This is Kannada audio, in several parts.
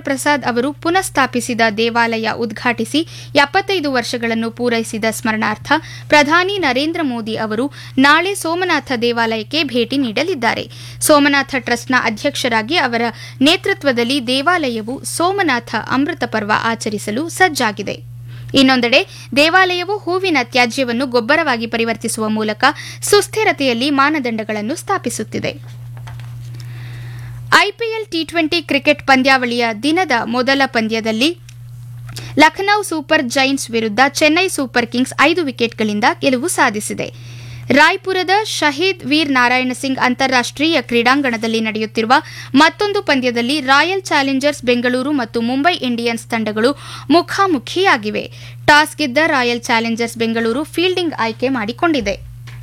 ಪ್ರಸಾದ್ ಅವರು ಪುನಃಸ್ಥಾಪಿಸಿದ ದೇವಾಲಯ ಉದ್ಘಾಟಿಸಿ ಎಪ್ಪತ್ತೈದು ವರ್ಷಗಳನ್ನು ಪೂರೈಸಿದ ಸ್ಮರಣಾರ್ಥ ಪ್ರಧಾನಿ ನರೇಂದ್ರ ಮೋದಿ ಅವರು ನಾಳೆ ಸೋಮನಾಥ ದೇವಾಲಯಕ್ಕೆ ಭೇಟಿ ನೀಡಲಿದ್ದಾರೆ ಸೋಮನಾಥ ಟ್ರಸ್ಟ್ನ ಅಧ್ಯಕ್ಷರಾಗಿ ಅವರ ನೇತೃತ್ವದಲ್ಲಿ ದೇವಾಲಯವು ಸೋಮನಾಥ ಅಮೃತ ಪರ್ವ ಆಚರಿಸಲು ಸಜ್ಜಾಗಿದೆ ಇನ್ನೊಂದೆಡೆ ದೇವಾಲಯವು ಹೂವಿನ ತ್ಯಾಜ್ಯವನ್ನು ಗೊಬ್ಬರವಾಗಿ ಪರಿವರ್ತಿಸುವ ಮೂಲಕ ಸುಸ್ಥಿರತೆಯಲ್ಲಿ ಮಾನದಂಡಗಳನ್ನು ಸ್ಥಾಪಿಸುತ್ತಿದೆ ಐಪಿಎಲ್ ಟಿ ಟ್ವೆಂಟಿ ಕ್ರಿಕೆಟ್ ಪಂದ್ಯಾವಳಿಯ ದಿನದ ಮೊದಲ ಪಂದ್ಯದಲ್ಲಿ ಲಖನೌ ಸೂಪರ್ ಜೈಂಟ್ಸ್ ವಿರುದ್ಧ ಚೆನ್ನೈ ಸೂಪರ್ ಕಿಂಗ್ಸ್ ಐದು ವಿಕೆಟ್ಗಳಿಂದ ಗೆಲುವು ಸಾಧಿಸಿದೆ ರಾಯ್ಪುರದ ಶಹೀದ್ ವೀರ್ ನಾರಾಯಣ ಸಿಂಗ್ ಅಂತಾರಾಷ್ಟೀಯ ಕ್ರೀಡಾಂಗಣದಲ್ಲಿ ನಡೆಯುತ್ತಿರುವ ಮತ್ತೊಂದು ಪಂದ್ಯದಲ್ಲಿ ರಾಯಲ್ ಚಾಲೆಂಜರ್ಸ್ ಬೆಂಗಳೂರು ಮತ್ತು ಮುಂಬೈ ಇಂಡಿಯನ್ಸ್ ತಂಡಗಳು ಮುಖಾಮುಖಿಯಾಗಿವೆ ಟಾಸ್ ಗೆದ್ದ ರಾಯಲ್ ಚಾಲೆಂಜರ್ಸ್ ಬೆಂಗಳೂರು ಫೀಲ್ಡಿಂಗ್ ಆಯ್ಕೆ ಮಾಡಿಕೊಂಡಿದೆ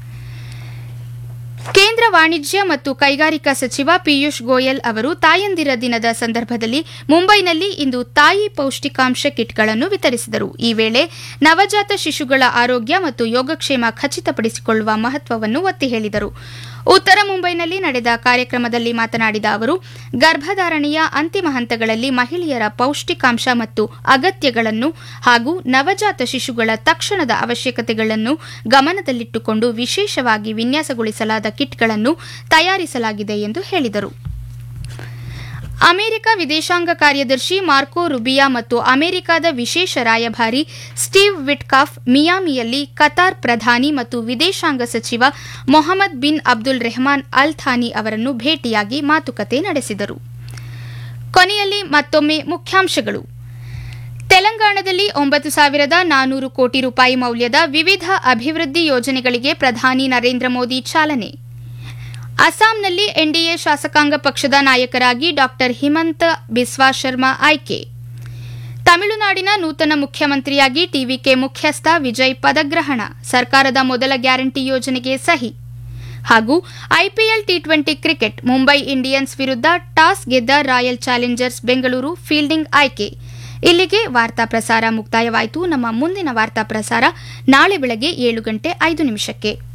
ಕೇಂದ್ರ ವಾಣಿಜ್ಯ ಮತ್ತು ಕೈಗಾರಿಕಾ ಸಚಿವ ಪಿಯೂಷ್ ಗೋಯಲ್ ಅವರು ತಾಯಂದಿರ ದಿನದ ಸಂದರ್ಭದಲ್ಲಿ ಮುಂಬೈನಲ್ಲಿ ಇಂದು ತಾಯಿ ಪೌಷ್ಟಿಕಾಂಶ ಕಿಟ್ಗಳನ್ನು ವಿತರಿಸಿದರು ಈ ವೇಳೆ ನವಜಾತ ಶಿಶುಗಳ ಆರೋಗ್ಯ ಮತ್ತು ಯೋಗಕ್ಷೇಮ ಖಚಿತಪಡಿಸಿಕೊಳ್ಳುವ ಮಹತ್ವವನ್ನು ಒತ್ತಿ ಹೇಳಿದರು ಉತ್ತರ ಮುಂಬೈನಲ್ಲಿ ನಡೆದ ಕಾರ್ಯಕ್ರಮದಲ್ಲಿ ಮಾತನಾಡಿದ ಅವರು ಗರ್ಭಧಾರಣೆಯ ಅಂತಿಮ ಹಂತಗಳಲ್ಲಿ ಮಹಿಳೆಯರ ಪೌಷ್ಟಿಕಾಂಶ ಮತ್ತು ಅಗತ್ಯಗಳನ್ನು ಹಾಗೂ ನವಜಾತ ಶಿಶುಗಳ ತಕ್ಷಣದ ಅವಶ್ಯಕತೆಗಳನ್ನು ಗಮನದಲ್ಲಿಟ್ಟುಕೊಂಡು ವಿಶೇಷವಾಗಿ ವಿನ್ಯಾಸಗೊಳಿಸಲಾದ ಕಿಟ್ಗಳನ್ನು ತಯಾರಿಸಲಾಗಿದೆ ಎಂದು ಹೇಳಿದರು ಅಮೆರಿಕ ವಿದೇಶಾಂಗ ಕಾರ್ಯದರ್ಶಿ ಮಾರ್ಕೋ ರುಬಿಯಾ ಮತ್ತು ಅಮೆರಿಕದ ವಿಶೇಷ ರಾಯಭಾರಿ ಸ್ಟೀವ್ ವಿಟ್ಕಾಫ್ ಮಿಯಾಮಿಯಲ್ಲಿ ಕತಾರ್ ಪ್ರಧಾನಿ ಮತ್ತು ವಿದೇಶಾಂಗ ಸಚಿವ Mohammed bin Abdul Rahman Al Thani ಅವರನ್ನು ಭೇಟಿಯಾಗಿ ಮಾತುಕತೆ ನಡೆಸಿದರು ಕೊನೆಯಲ್ಲಿ ಮತ್ತೊಮ್ಮೆ ಮುಖ್ಯಾಂಶಗಳು ತೆಲಂಗಾಣದಲ್ಲಿ ಒಂಬತ್ತು ಸಾವಿರದ ನಾನೂರು ಕೋಟಿ ರೂಪಾಯಿ ಮೌಲ್ಯದ ವಿವಿಧ ಅಭಿವೃದ್ಧಿ ಯೋಜನೆಗಳಿಗೆ ಪ್ರಧಾನಿ ನರೇಂದ್ರ ಮೋದಿ ಚಾಲನೆ ಅಸ್ಸಾಂನಲ್ಲಿ ಎನ್ಡಿಎ ಶಾಸಕಾಂಗ ಪಕ್ಷದ ನಾಯಕರಾಗಿ ಡಾ ಹಿಮಂತ ಬಿಸ್ವಾ ಶರ್ಮಾ ಆಯ್ಕೆ ತಮಿಳುನಾಡಿನ ನೂತನ ಮುಖ್ಯಮಂತ್ರಿಯಾಗಿ ಟಿವಿಕೆ ಮುಖ್ಯಸ್ಥ ವಿಜಯ್ ಪದಗ್ರಹಣ ಸರ್ಕಾರದ ಮೊದಲ ಗ್ಯಾರಂಟಿ ಯೋಜನೆಗೆ ಸಹಿ ಹಾಗೂ IPL T twenty cricket Mumbai Indians ವಿರುದ್ಧ ಟಾಸ್ ಗೆದ್ದ ರಾಯಲ್ ಚಾಲೆಂಜರ್ಸ್ ಬೆಂಗಳೂರು ಫೀಲ್ಡಿಂಗ್ ಆಯ್ಕೆ ಇಲ್ಲಿಗೆ ವಾರ್ತಾ ಪ್ರಸಾರ ಮುಕ್ತಾಯವಾಯಿತು ನಮ್ಮ ಮುಂದಿನ ವಾರ್ತಾ ಪ್ರಸಾರ ನಾಳೆ ಬೆಳಗ್ಗೆ ಏಳು ಗಂಟೆ ಐದು ನಿಮಿಷಕ್ಕೆ